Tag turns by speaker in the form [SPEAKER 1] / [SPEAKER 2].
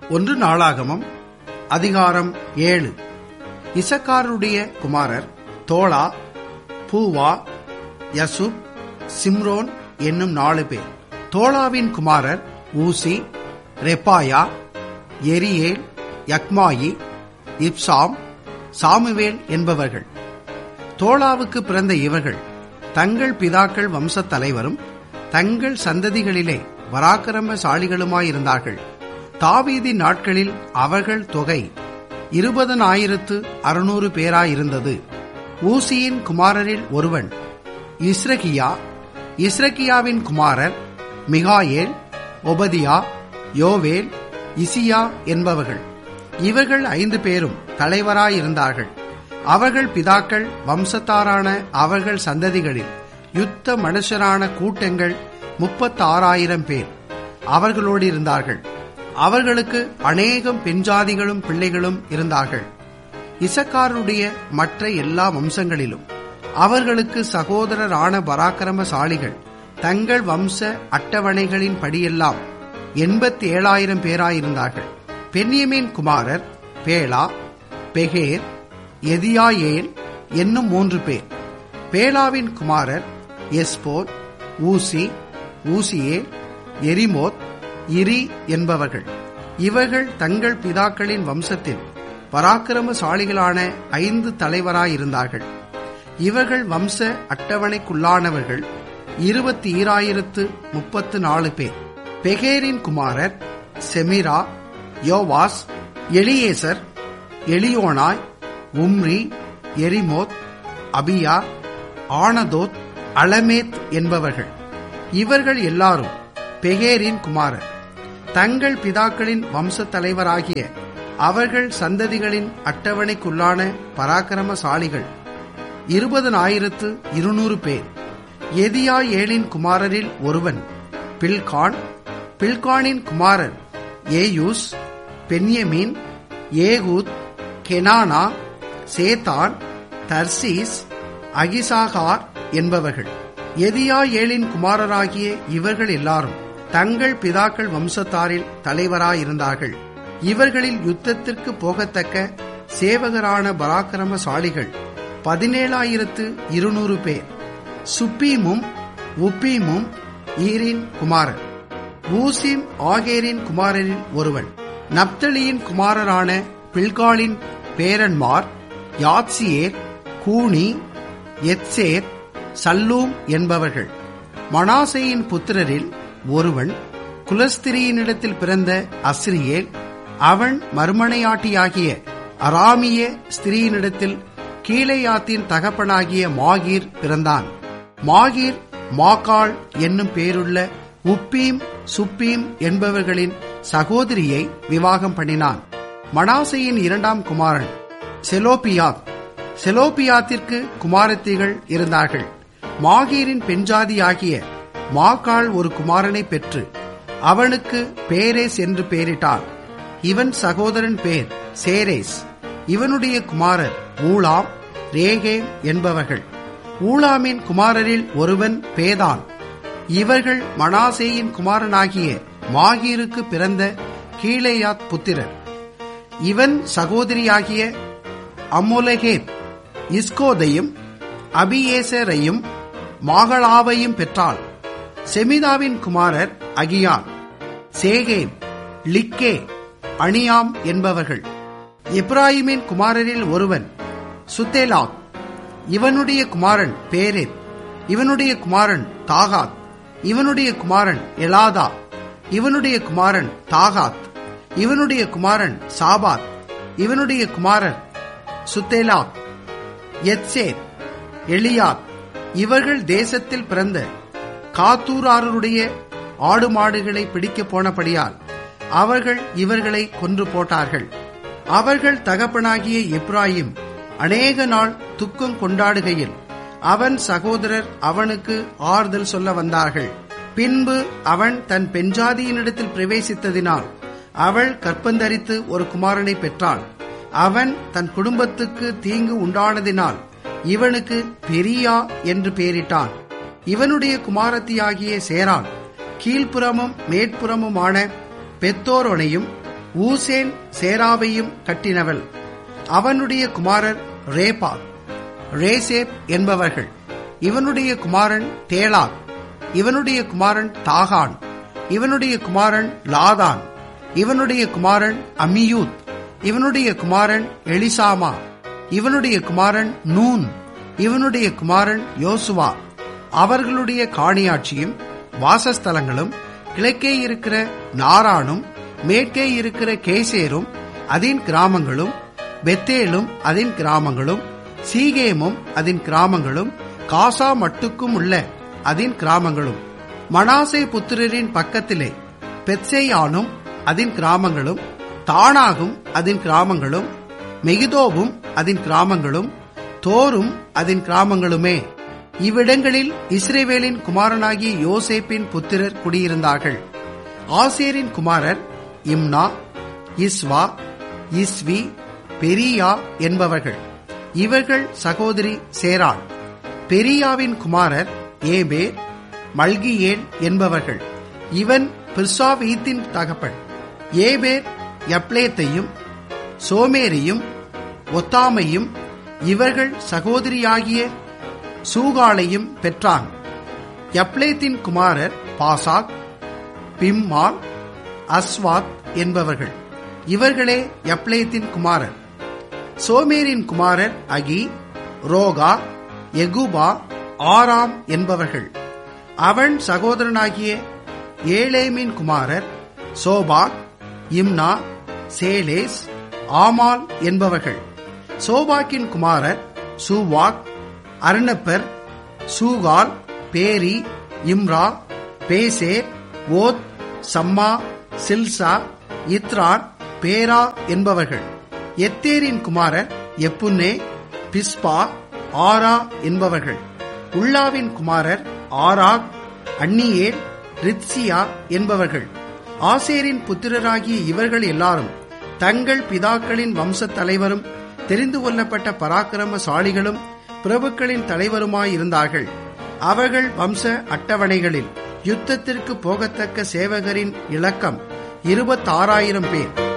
[SPEAKER 1] ஒன்று நாளாகமம் அதிகாரம் ஏழு இசக்காருடைய குமாரர் தோளா பூவா யசுப் சிம்ரோன் என்னும் நாலு பேர் தோளாவின் குமாரர் ஊசி ரெப்பாயா எரியேல் யக்மாயி இப்சாம் சாமுவேல் என்பவர்கள் தோளாவுக்கு பிறந்த இவர்கள் தங்கள் பிதாக்கள் வம்சத் தலைவரும் தங்கள் சந்ததிகளிலே பராக்கிரமசாலிகளுமாயிருந்தார்கள் தாவீதின் நாட்களில் அவர்கள் தொகை இருபதனாயிரத்து அறுநூறு பேராயிருந்தது ஊசியின் குமாரரில் ஒருவன் இஸ்ரகியா இஸ்ரகியாவின் குமாரர் மிகாயேல் ஒபதியா யோவேல் இசியா என்பவர்கள் இவர்கள் ஐந்து பேரும் தலைவராயிருந்தார்கள் அவர்கள் பிதாக்கள் வம்சத்தாரான அவர்கள் சந்ததிகளில் யுத்த மனுஷரான கூட்டங்கள் முப்பத்தாறாயிரம் பேர் அவர்களோடு இருந்தார்கள் அவர்களுக்கு அநேகம் பெண்ஜாதிகளும் பிள்ளைகளும் இருந்தார்கள் இசக்காருடைய மற்ற எல்லா வம்சங்களிலும் அவர்களுக்கு சகோதரரான பராக்கிரமசாலிகள் தங்கள் வம்ச அட்டவணைகளின் படியெல்லாம் எண்பத்தி ஏழாயிரம் பேராயிருந்தார்கள் பென்யமீன் குமாரர் பேலா பெகேர் எதியாயேல் என்னும் மூன்று பேர் பேலாவின் குமாரர் எஸ்போர் ஊசி ஊசியே எரிமோத் இரி என்பவர்கள் இவர்கள் தங்கள் பிதாக்களின் வம்சத்தில் பராக்கிரமசாலிகளான ஐந்து தலைவராயிருந்தார்கள் இவர்கள் வம்ச அட்டவணைக்குள்ளானவர்கள் இருபத்தி ஈராயிரத்து முப்பத்து நாலு பேர் பெகேரின் குமாரர் செமிரா யோவாஸ் எலியேசர் எலியோனாய் உம்ரி எரிமோத் அபியா ஆனதோத் அலமேத் என்பவர்கள் இவர்கள் எல்லாரும் பெகேரின் குமாரர் தங்கள் பிதாக்களின் வம்சத் தலைவராகிய அவர்கள் சந்ததிகளின் அட்டவணைக்குள்ளான பராக்கிரமசாலிகள் இருபதனாயிரத்து இருநூறு பேர் எதியா ஏழின் குமாரரில் ஒருவன் பில்கான் பில்கானின் குமாரர் ஏயூஸ் பென்யமீன் ஏகூத் கெனானா சேத்தான் தர்சீஸ் அகிசாகார் என்பவர்கள் எதியா ஏழின் குமாரராகிய இவர்கள் எல்லாரும் தங்கள் பிதாக்கள் வம்சத்தாரில் தலைவராயிருந்தார்கள் இவர்களில் யுத்தத்திற்கு போகத்தக்க சேவகரான பராக்கிரமசாலிகள் பதினேழாயிரத்து இருநூறு பேர் சுப்பீமும் உப்பீமும் ஈரின் குமாரர் ஊசிம் ஆகேரின் குமாரரில் ஒருவன் நப்தலியின் குமாரரான பில்காலின் பேரன்மார் யாத்சியேர் கூனி எத்சேர் சல்லூம் என்பவர்கள் மனாசையின் புத்திரரில் ஒருவன் குலஸ்திரியினிடத்தில் பிறந்த அஸ்ரியேல் அவன் மறுமனையாட்டியாகிய அராமிய ஸ்திரீனிடத்தில் கீழையாத்தின் தகப்பனாகிய மாகீர் பிறந்தான் மாகீர் மாகாள் என்னும் பேருள்ள உப்பீம் சுப்பீம் என்பவர்களின் சகோதரியை விவாகம் பண்ணினான் மனாசையின் இரண்டாம் குமாரன் செலோபியாத் செலோபியாத்திற்கு குமாரத்திகள் இருந்தார்கள் மாகீரின் பெண்ஜாதியாகிய மாகாள் ஒரு குமாரனை பெற்று அவனுக்கு பேரேஸ் என்று பெயரிட்டாள் இவன் சகோதரன் பேர் சேரேஸ் இவனுடைய குமாரர் ஊலாம் ரேகேம் என்பவர்கள் ஊலாமின் குமாரரில் ஒருவன் பேதான் இவர்கள் மனாசேயின் குமாரனாகிய மாகீருக்கு பிறந்த கீழேயாத் புத்திரர் இவன் சகோதரியாகிய அம்முலகேத் இஸ்கோதையும் அபியேசரையும் மாகளாவையும் பெற்றாள் செமிதாவின் குமாரர் அகியான் சேகேம் லிக்கே அணியாம் என்பவர்கள் இப்ராஹிமின் குமாரரில் ஒருவன் சுத்தேலாக் இவனுடைய குமாரன் பேரேத் இவனுடைய குமாரன் தாகாத் இவனுடைய குமாரன் எலாதா இவனுடைய குமாரன் தாகாத் இவனுடைய குமாரன் சாபாத் இவனுடைய குமாரர் சுத்தேலாக் எத்சேர் எலியாத் இவர்கள் தேசத்தில் பிறந்த காத்தூராருடைய ஆடு மாடுகளை பிடிக்கப் போனபடியால் அவர்கள் இவர்களை கொன்று போட்டார்கள் அவர்கள் தகப்பனாகிய இப்ராஹிம் அநேக நாள் துக்கம் கொண்டாடுகையில் அவன் சகோதரர் அவனுக்கு ஆறுதல் சொல்ல வந்தார்கள் பின்பு அவன் தன் பெண்ஜாதியினிடத்தில் பிரவேசித்ததினால் அவள் கற்பந்தரித்து ஒரு குமாரனை பெற்றாள் அவன் தன் குடும்பத்துக்கு தீங்கு உண்டானதினால் இவனுக்கு பெரியா என்று பெயரிட்டான் இவனுடைய குமாரத்தியாகிய சேராள் கீழ்ப்புறமும் மேற்புறமுமான பெத்தோரொனையும் ஊசேன் சேராவையும் கட்டினவள் அவனுடைய குமாரர் ரேபா ரேசேப் என்பவர்கள் இவனுடைய குமாரன் தேலாக் இவனுடைய குமாரன் தாகான் இவனுடைய குமாரன் லாதான் இவனுடைய குமாரன் அமியூத் இவனுடைய குமாரன் எலிசாமா இவனுடைய குமாரன் நூன் இவனுடைய குமாரன் யோசுவா அவர்களுடைய காணியாட்சியும் வாசஸ்தலங்களும் கிழக்கே இருக்கிற நாரானும் மேற்கே இருக்கிற கேசேரும் அதன் கிராமங்களும் பெத்தேலும் அதன் கிராமங்களும் சீகேமும் அதன் கிராமங்களும் காசா மட்டுக்கும் உள்ள அதன் கிராமங்களும் மனாசே புத்திரரின் பக்கத்திலே பெத்சேயானும் அதன் கிராமங்களும் தானாகும் அதன் கிராமங்களும் மெகிதோவும் அதன் கிராமங்களும் தோரும் அதன் கிராமங்களுமே இவ்விடங்களில் இஸ்ரேவேலின் குமாரனாகிய யோசேப்பின் புத்திரர் குடியிருந்தார்கள் ஆசேரின் குமாரர் இம்னா இஸ்வா இஸ்வி பெரியா என்பவர்கள் இவர்கள் சகோதரி சேராள் பெரியாவின் குமாரர் ஏபேர் மல்கியேல் என்பவர்கள் இவன் பிர்சாவீத்தின் தகப்பன் ஏபேர் யப்லேத்தையும் சோமேரையும் ஒத்தாமையும் இவர்கள் சகோதரியாகிய சூகாலையும் பெற்றான் யப்லேத்தின் குமாரர் பாசாக் பிம்மால் அஸ்வாத் என்பவர்கள் இவர்களே யப்லேத்தின் குமாரர் சோமேரின் குமாரர் அகி ரோகா எகுபா ஆராம் என்பவர்கள் அவன் சகோதரனாகிய ஏலேமின் குமாரர் சோபாக் இம்னா சேலேஸ் ஆமால் என்பவர்கள் சோபாக்கின் குமாரர் சூவாக் அர்ணப்பர் சூகால் பேரி இம்ரா பேசேர் ஓத் சம்மா சில்சா இத்ரான் பேரா என்பவர்கள் எத்தேரின் குமாரர் எப்புன்னே பிஸ்பா ஆரா என்பவர்கள் உள்ளாவின் குமாரர் ஆராக் அன்னியேல் ரித்சியா என்பவர்கள் ஆசேரின் புத்திரராகிய இவர்கள் எல்லாரும் தங்கள் பிதாக்களின் வம்சத் தலைவரும் தெரிந்து கொள்ளப்பட்ட பராக்கிரமசாலிகளும் பிரபுக்களின் தலைவருமாயிருந்தார்கள் அவர்கள் வம்ச அட்டவணைகளில் யுத்தத்திற்கு போகத்தக்க சேவகரின் இலக்கம் இருபத்தாறாயிரம் பேர்